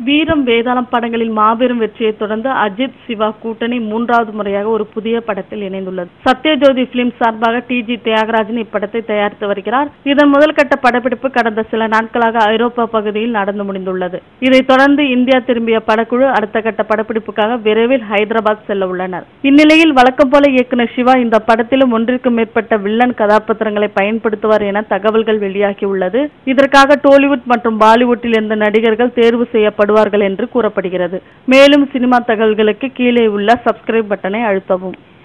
வீரம் வேதாளம் படங்களில் மாபெரும் வெற்றியை தொடர்ந்து அஜித் சிவா கூட்டணி மூன்றாவது முறையாக ஒரு புதிய படத்தில் இணைந்துள்ளது சத்யஜோதி பிலிம் சார்பாக டி ஜி தியாகராஜன் இப்படத்தை தயாரித்து வருகிறார் இதன் முதல் கட்ட படப்பிடிப்பு கடந்த சில நாட்களாக ஐரோப்பா பகுதியில் நடந்து முடிந்துள்ளது இதைத் தொடர்ந்து இந்தியா திரும்பிய படக்குழு அடுத்த கட்ட படப்பிடிப்புக்காக விரைவில் ஹைதராபாத் செல்ல உள்ளனர் இந்நிலையில் வழக்கம் போல இயக்குனர் சிவா இந்த படத்திலும் ஒன்றிற்கும் மேற்பட்ட வில்லன் கதாபாத்திரங்களை பயன்படுத்துவார் என தகவல்கள் வெளியாகியுள்ளது இதற்காக டோலிவுட் மற்றும் பாலிவுட்டில் இருந்த நடிகர்கள் தேர்வு செய்யப்படுவார்கள் என்று கூறப்படுகிறது மேலும் சினிமா தகவல்களுக்கு கீழே உள்ள சப்ஸ்கிரைப் பட்டனை அழுத்தவும்